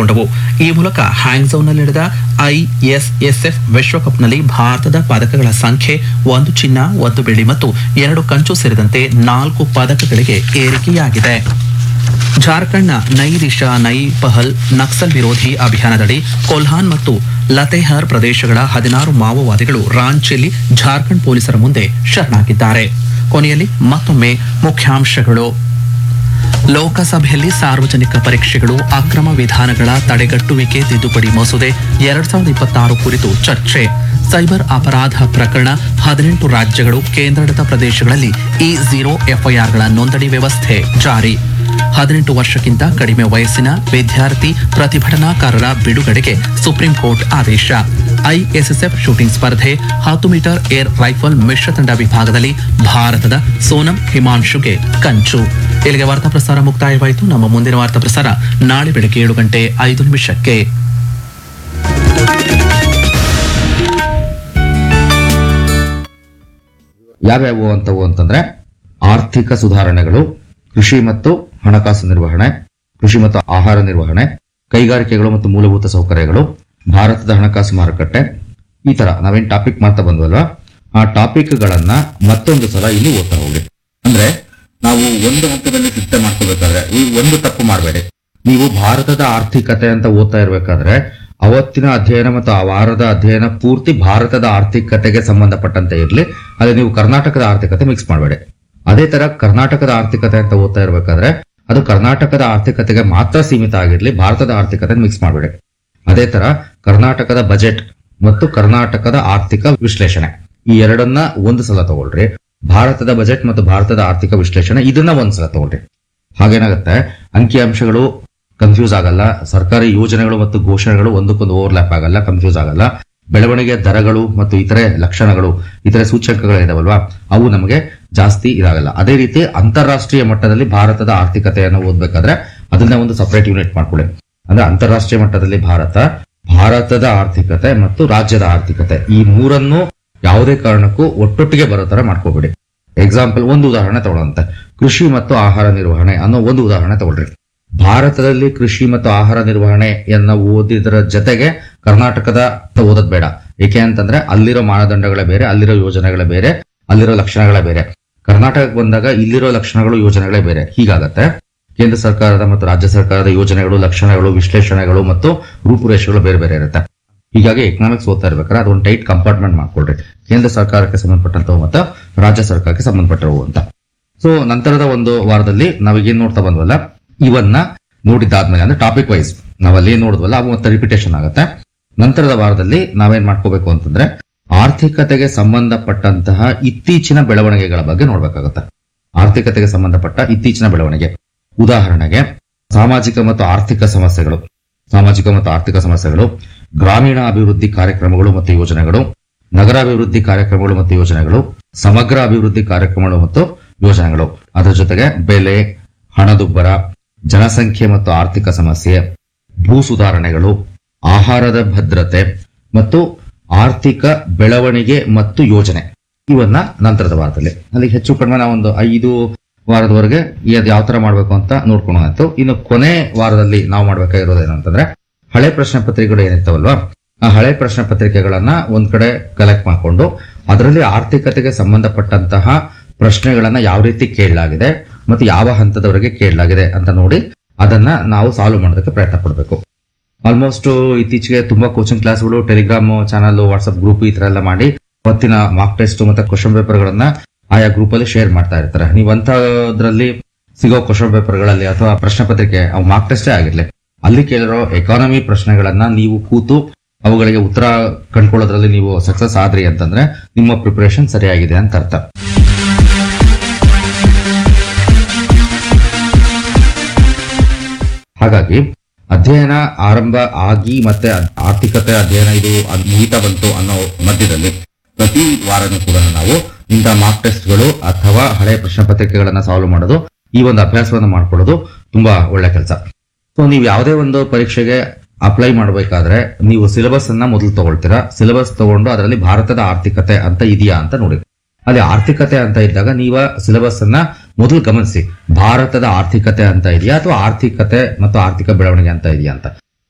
ಪಡೆದುಕೊಂಡವು ಈ ಮೂಲಕ ಹ್ಯಾಂಗ್ಝೌನಲ್ಲಿ ನಡೆದ ಐಎಸ್ಎಸ್ಎಫ್ ವಿಶ್ವಕಪ್ನಲ್ಲಿ ಭಾರತದ ಪದಕಗಳ ಸಂಖ್ಯೆ ಒಂದು ಚಿನ್ನ ಒಂದು ಬೆಳ್ಳಿ ಮತ್ತು ಎರಡು ಕಂಚು ಸೇರಿದಂತೆ ನಾಲ್ಕು ಪದಕಗಳಿಗೆ ಏರಿಕೆಯಾಗಿದೆ ಜಾರ್ಖಂಡ್ನ ನೈ ದಿಶಾ ನೈ ಪಹಲ್ ನಕ್ಸಲ್ ವಿರೋಧಿ ಅಭಿಯಾನದಡಿ ಕೊಲ್ಹಾನ್ ಮತ್ತು ಲತೆಹರ್ ಪ್ರದೇಶಗಳ ಹದಿನಾರು ಮಾವೋವಾದಿಗಳು ರಾಂಚಿಯಲ್ಲಿ ಜಾರ್ಖಂಡ್ ಪೊಲೀಸರ ಮುಂದೆ ಶರಣಾಗಿದ್ದಾರೆ ಕೊನೆಯಲ್ಲಿ ಮತ್ತೊಮ್ಮೆ ಮುಖ್ಯಾಂಶಗಳು ಲೋಕಸಭೆಯಲ್ಲಿ ಸಾರ್ವಜನಿಕ ಪರೀಕ್ಷೆಗಳು ಅಕ್ರಮ ವಿಧಾನಗಳ ತಡೆಗಟ್ಟುವಿಕೆ ತಿದ್ದುಪಡಿ ಮಸೂದೆ ಎರಡ್ ಸಾವಿರದ ಇಪ್ಪತ್ತಾರು ಕುರಿತು ಚರ್ಚೆ ಸೈಬರ್ ಅಪರಾಧ ಪ್ರಕರಣ ಹದಿನೆಂಟು ರಾಜ್ಯಗಳು ಕೇಂದ್ರಾಡಳಿತ ಪ್ರದೇಶಗಳಲ್ಲಿ ಇ ಝೀರೋ ಎಫ್ಐಆರ್ಗಳ ನೋಂದಣಿ ವ್ಯವಸ್ಥೆ ಜಾರಿ ಹದಿನೆಂಟು ವರ್ಷಕ್ಕಿಂತ ಕಡಿಮೆ ವಯಸ್ಸಿನ ವಿದ್ಯಾರ್ಥಿ ಪ್ರತಿಭಟನಾಕಾರರ ಬಿಡುಗಡೆಗೆ ಸುಪ್ರೀಂ ಕೋರ್ಟ್ ಆದೇಶ ಐಎಸ್ಎಸ್ಎಫ್ ಶೂಟಿಂಗ್ ಸ್ಪರ್ಧೆ ಹತ್ತು ಮೀಟರ್ ಏರ್ ರೈಫಲ್ ಮಿಶ್ರ ತಂಡ ವಿಭಾಗದಲ್ಲಿ ಭಾರತದ ಸೋನಂ ಹಿಮಾಂಶುಗೆ ಕಂಚು ಇಲ್ಲಿಗೆ ವಾರ್ತಾ ಪ್ರಸಾರ ಮುಕ್ತಾಯವಾಯಿತು ನಮ್ಮ ಮುಂದಿನ ವಾರ್ತಾ ಪ್ರಸಾರ ನಾಳೆ ಬೆಳಗ್ಗೆ ಏಳು ಗಂಟೆ ಐದು ನಿಮಿಷಕ್ಕೆ ಯಾವ್ಯಾವು ಅಂತವು ಅಂತಂದ್ರೆ ಆರ್ಥಿಕ ಸುಧಾರಣೆಗಳು ಕೃಷಿ ಮತ್ತು ಹಣಕಾಸು ನಿರ್ವಹಣೆ ಕೃಷಿ ಮತ್ತು ಆಹಾರ ನಿರ್ವಹಣೆ ಕೈಗಾರಿಕೆಗಳು ಮತ್ತು ಮೂಲಭೂತ ಸೌಕರ್ಯಗಳು ಭಾರತದ ಹಣಕಾಸು ಮಾರುಕಟ್ಟೆ ಈ ತರ ನಾವೇನ್ ಟಾಪಿಕ್ ಮಾಡ್ತಾ ಬಂದ್ವಲ್ವಾ ಆ ಟಾಪಿಕ್ ಗಳನ್ನ ಮತ್ತೊಂದು ಸಲ ಇಲ್ಲಿ ಓದ್ತಾ ಹೋಗಿ ಅಂದ್ರೆ ನಾವು ಒಂದು ಹಂತದಲ್ಲಿ ಸಿದ್ಧ ಮಾಡ್ಕೋಬೇಕಾದ್ರೆ ಈ ಒಂದು ತಪ್ಪು ಮಾಡಬೇಡಿ ನೀವು ಭಾರತದ ಆರ್ಥಿಕತೆ ಅಂತ ಓದ್ತಾ ಇರ್ಬೇಕಾದ್ರೆ ಅವತ್ತಿನ ಅಧ್ಯಯನ ಮತ್ತು ಆ ವಾರದ ಅಧ್ಯಯನ ಪೂರ್ತಿ ಭಾರತದ ಆರ್ಥಿಕತೆಗೆ ಸಂಬಂಧಪಟ್ಟಂತೆ ಇರಲಿ ಅಲ್ಲಿ ನೀವು ಕರ್ನಾಟಕದ ಆರ್ಥಿಕತೆ ಮಿಕ್ಸ್ ಮಾಡಬೇಡಿ ಅದೇ ತರ ಕರ್ನಾಟಕದ ಆರ್ಥಿಕತೆ ಅಂತ ಓದ್ತಾ ಇರ್ಬೇಕಾದ್ರೆ ಅದು ಕರ್ನಾಟಕದ ಆರ್ಥಿಕತೆಗೆ ಮಾತ್ರ ಸೀಮಿತ ಆಗಿರ್ಲಿ ಭಾರತದ ಆರ್ಥಿಕತೆ ಮಿಕ್ಸ್ ಮಾಡಬೇಡಿ ಅದೇ ತರ ಕರ್ನಾಟಕದ ಬಜೆಟ್ ಮತ್ತು ಕರ್ನಾಟಕದ ಆರ್ಥಿಕ ವಿಶ್ಲೇಷಣೆ ಈ ಎರಡನ್ನ ಒಂದು ಸಲ ತಗೊಳ್ರಿ ಭಾರತದ ಬಜೆಟ್ ಮತ್ತು ಭಾರತದ ಆರ್ಥಿಕ ವಿಶ್ಲೇಷಣೆ ಇದನ್ನ ಒಂದ್ ಸಲ ತಗೊಳ್ರಿ ಹಾಗೇನಾಗುತ್ತೆ ಅಂಕಿಅಂಶಗಳು ಕನ್ಫ್ಯೂಸ್ ಆಗಲ್ಲ ಸರ್ಕಾರಿ ಯೋಜನೆಗಳು ಮತ್ತು ಘೋಷಣೆಗಳು ಒಂದಕ್ಕೊಂದು ಓವರ್ಲ್ಯಾಪ್ ಆಗಲ್ಲ ಕನ್ಫ್ಯೂಸ್ ಆಗಲ್ಲ ಬೆಳವಣಿಗೆ ದರಗಳು ಮತ್ತು ಇತರೆ ಲಕ್ಷಣಗಳು ಇತರೆ ಸೂಚ್ಯಂಕಗಳು ಇದಾವಲ್ವಾ ಅವು ನಮಗೆ ಜಾಸ್ತಿ ಇದಾಗಲ್ಲ ಅದೇ ರೀತಿ ಅಂತಾರಾಷ್ಟ್ರೀಯ ಮಟ್ಟದಲ್ಲಿ ಭಾರತದ ಆರ್ಥಿಕತೆಯನ್ನು ಓದ್ಬೇಕಾದ್ರೆ ಅದನ್ನ ಒಂದು ಸಪರೇಟ್ ಯೂನಿಟ್ ಮಾಡ್ಕೊಳ್ಳಿ ಅಂದ್ರೆ ಅಂತಾರಾಷ್ಟ್ರೀಯ ಮಟ್ಟದಲ್ಲಿ ಭಾರತ ಭಾರತದ ಆರ್ಥಿಕತೆ ಮತ್ತು ರಾಜ್ಯದ ಆರ್ಥಿಕತೆ ಈ ಮೂರನ್ನು ಯಾವುದೇ ಕಾರಣಕ್ಕೂ ಒಟ್ಟೊಟ್ಟಿಗೆ ಬರೋ ತರ ಮಾಡ್ಕೋಬೇಡಿ ಎಕ್ಸಾಂಪಲ್ ಒಂದು ಉದಾಹರಣೆ ತಗೊಳ್ಳಂತೆ ಕೃಷಿ ಮತ್ತು ಆಹಾರ ನಿರ್ವಹಣೆ ಅನ್ನೋ ಒಂದು ಉದಾಹರಣೆ ತಗೊಳ್ರಿ ಭಾರತದಲ್ಲಿ ಕೃಷಿ ಮತ್ತು ಆಹಾರ ನಿರ್ವಹಣೆಯನ್ನ ಓದಿದ್ರ ಜೊತೆಗೆ ಕರ್ನಾಟಕದ ಓದೋದ್ ಬೇಡ ಏಕೆ ಅಂತಂದ್ರೆ ಅಲ್ಲಿರೋ ಮಾನದಂಡಗಳೇ ಬೇರೆ ಅಲ್ಲಿರೋ ಯೋಜನೆಗಳೇ ಬೇರೆ ಅಲ್ಲಿರೋ ಲಕ್ಷಣಗಳೇ ಬೇರೆ ಕರ್ನಾಟಕಕ್ಕೆ ಬಂದಾಗ ಇಲ್ಲಿರೋ ಲಕ್ಷಣಗಳು ಯೋಜನೆಗಳೇ ಬೇರೆ ಹೀಗಾಗತ್ತೆ ಕೇಂದ್ರ ಸರ್ಕಾರದ ಮತ್ತು ರಾಜ್ಯ ಸರ್ಕಾರದ ಯೋಜನೆಗಳು ಲಕ್ಷಣಗಳು ವಿಶ್ಲೇಷಣೆಗಳು ಮತ್ತು ರೂಪುರೇಷೆಗಳು ಬೇರೆ ಬೇರೆ ಇರುತ್ತೆ ಹೀಗಾಗಿ ಎಕನಾಮಿಕ್ಸ್ ಓದ್ತಾ ಇರ್ಬೇಕಾದ್ರೆ ಅದೊಂದು ಟೈಟ್ ಕಂಪಾರ್ಟ್ಮೆಂಟ್ ಮಾಡ್ಕೊಳ್ರಿ ಕೇಂದ್ರ ಸರ್ಕಾರಕ್ಕೆ ಸಂಬಂಧಪಟ್ಟಂತವು ಮತ್ತು ರಾಜ್ಯ ಸರ್ಕಾರಕ್ಕೆ ಸಂಬಂಧಪಟ್ಟವು ಅಂತ ಸೊ ನಂತರದ ಒಂದು ವಾರದಲ್ಲಿ ನಾವೀಗೇನ್ ನೋಡ್ತಾ ಬಂದ್ವಲ್ಲ ಇವನ್ನ ನೋಡಿದ್ದಾದ್ಮೇಲೆ ಅಂದ್ರೆ ಟಾಪಿಕ್ ವೈಸ್ ನಾವಲ್ಲಿ ಏನ್ ನೋಡಿದ್ವಲ್ಲ ಅವು ಮತ್ತೆ ರಿಪಿಟೇಷನ್ ಆಗುತ್ತೆ ನಂತರದ ವಾರದಲ್ಲಿ ನಾವೇನ್ ಮಾಡ್ಕೋಬೇಕು ಅಂತಂದ್ರೆ ಆರ್ಥಿಕತೆಗೆ ಸಂಬಂಧಪಟ್ಟಂತಹ ಇತ್ತೀಚಿನ ಬೆಳವಣಿಗೆಗಳ ಬಗ್ಗೆ ನೋಡ್ಬೇಕಾಗುತ್ತೆ ಆರ್ಥಿಕತೆಗೆ ಸಂಬಂಧಪಟ್ಟ ಇತ್ತೀಚಿನ ಬೆಳವಣಿಗೆ ಉದಾಹರಣೆಗೆ ಸಾಮಾಜಿಕ ಮತ್ತು ಆರ್ಥಿಕ ಸಮಸ್ಯೆಗಳು ಸಾಮಾಜಿಕ ಮತ್ತು ಆರ್ಥಿಕ ಸಮಸ್ಯೆಗಳು ಗ್ರಾಮೀಣ ಅಭಿವೃದ್ಧಿ ಕಾರ್ಯಕ್ರಮಗಳು ಮತ್ತು ಯೋಜನೆಗಳು ನಗರಾಭಿವೃದ್ಧಿ ಕಾರ್ಯಕ್ರಮಗಳು ಮತ್ತು ಯೋಜನೆಗಳು ಸಮಗ್ರ ಅಭಿವೃದ್ಧಿ ಕಾರ್ಯಕ್ರಮಗಳು ಮತ್ತು ಯೋಜನೆಗಳು ಅದರ ಜೊತೆಗೆ ಬೆಲೆ ಹಣದುಬ್ಬರ ಜನಸಂಖ್ಯೆ ಮತ್ತು ಆರ್ಥಿಕ ಸಮಸ್ಯೆ ಭೂ ಸುಧಾರಣೆಗಳು ಆಹಾರದ ಭದ್ರತೆ ಮತ್ತು ಆರ್ಥಿಕ ಬೆಳವಣಿಗೆ ಮತ್ತು ಯೋಜನೆ ಇವನ್ನ ನಂತರದ ವಾರದಲ್ಲಿ ಅಲ್ಲಿ ಹೆಚ್ಚು ಕಡಿಮೆ ನಾವೊಂದು ಐದು ವಾರದವರೆಗೆ ಇದು ಯಾವ ತರ ಮಾಡ್ಬೇಕು ಅಂತ ನೋಡ್ಕೊಂಡು ಇನ್ನು ಕೊನೆ ವಾರದಲ್ಲಿ ನಾವು ಮಾಡ್ಬೇಕಾಗಿರೋದು ಅಂತಂದ್ರೆ ಹಳೆ ಪ್ರಶ್ನೆ ಪತ್ರಿಕೆಗಳು ಏನಿರ್ತಾವಲ್ವಾ ಆ ಹಳೆ ಪ್ರಶ್ನೆ ಪತ್ರಿಕೆಗಳನ್ನ ಒಂದ್ ಕಡೆ ಕಲೆಕ್ಟ್ ಮಾಡ್ಕೊಂಡು ಅದರಲ್ಲಿ ಆರ್ಥಿಕತೆಗೆ ಸಂಬಂಧಪಟ್ಟಂತಹ ಪ್ರಶ್ನೆಗಳನ್ನ ಯಾವ ರೀತಿ ಕೇಳಲಾಗಿದೆ ಮತ್ತು ಯಾವ ಹಂತದವರೆಗೆ ಕೇಳಲಾಗಿದೆ ಅಂತ ನೋಡಿ ಅದನ್ನ ನಾವು ಸಾಲ್ವ್ ಮಾಡೋದಕ್ಕೆ ಪ್ರಯತ್ನ ಪಡಬೇಕು ಆಲ್ಮೋಸ್ಟ್ ಇತ್ತೀಚೆಗೆ ತುಂಬಾ ಕೋಚಿಂಗ್ ಕ್ಲಾಸ್ಗಳು ಟೆಲಿಗ್ರಾಮ್ ಚಾನಲ್ ವಾಟ್ಸ್ಆಪ್ ಗ್ರೂಪ್ ಈ ತರ ಎಲ್ಲ ಮಾಡಿ ಇವತ್ತಿನ ಮಾರ್ಕ್ ಟೆಸ್ಟ್ ಮತ್ತೆ ಕ್ವಶನ್ ಪೇಪರ್ ಗಳನ್ನ ಆಯಾ ಗ್ರೂಪ್ ಅಲ್ಲಿ ಶೇರ್ ಮಾಡ್ತಾ ಇರ್ತಾರೆ ನೀವು ಅಂತದ್ರಲ್ಲಿ ಸಿಗೋ ಕ್ವಶನ್ ಪೇಪರ್ಗಳಲ್ಲಿ ಅಥವಾ ಪ್ರಶ್ನೆ ಪತ್ರಿಕೆ ಅವು ಮಾರ್ಕ್ ಟೆಸ್ಟೇ ಆಗಿರ್ಲಿ ಅಲ್ಲಿ ಕೇಳಿರೋ ಎಕಾನಮಿ ಪ್ರಶ್ನೆಗಳನ್ನ ನೀವು ಕೂತು ಅವುಗಳಿಗೆ ಉತ್ತರ ಕಂಡ್ಕೊಳ್ಳೋದ್ರಲ್ಲಿ ನೀವು ಸಕ್ಸಸ್ ಆದ್ರಿ ಅಂತಂದ್ರೆ ನಿಮ್ಮ ಪ್ರಿಪರೇಷನ್ ಸರಿಯಾಗಿದೆ ಅಂತ ಅರ್ಥ ಹಾಗಾಗಿ ಅಧ್ಯಯನ ಆರಂಭ ಆಗಿ ಮತ್ತೆ ಆರ್ಥಿಕತೆ ಅಧ್ಯಯನ ಇದು ಅದ್ ಮುಗಿತಾ ಬಂತು ಅನ್ನೋ ಮಧ್ಯದಲ್ಲಿ ಪ್ರತಿ ವಾರನೂ ಕೂಡ ನಾವು ಇಂಥ ಮಾರ್ಕ್ ಟೆಸ್ಟ್ಗಳು ಅಥವಾ ಹಳೆಯ ಪ್ರಶ್ನೆ ಪತ್ರಿಕೆಗಳನ್ನ ಸಾಲ್ವ್ ಮಾಡೋದು ಈ ಒಂದು ಅಭ್ಯಾಸವನ್ನು ಮಾಡ್ಕೊಳ್ಳೋದು ತುಂಬಾ ಒಳ್ಳೆ ಕೆಲಸ ಸೊ ನೀವು ಯಾವುದೇ ಒಂದು ಪರೀಕ್ಷೆಗೆ ಅಪ್ಲೈ ಮಾಡಬೇಕಾದ್ರೆ ನೀವು ಸಿಲೆಬಸ್ ಅನ್ನ ಮೊದಲು ತಗೊಳ್ತೀರಾ ಸಿಲೆಬಸ್ ತಗೊಂಡು ಅದರಲ್ಲಿ ಭಾರತದ ಆರ್ಥಿಕತೆ ಅಂತ ಇದೆಯಾ ಅಂತ ನೋಡಿ ಅಲ್ಲಿ ಆರ್ಥಿಕತೆ ಅಂತ ಇದ್ದಾಗ ನೀವು ಸಿಲೆಬಸ್ ಅನ್ನ ಮೊದಲು ಗಮನಿಸಿ ಭಾರತದ ಆರ್ಥಿಕತೆ ಅಂತ ಇದೆಯಾ ಅಥವಾ ಆರ್ಥಿಕತೆ ಮತ್ತು ಆರ್ಥಿಕ ಬೆಳವಣಿಗೆ ಅಂತ ಇದೆಯಾ ಅಂತ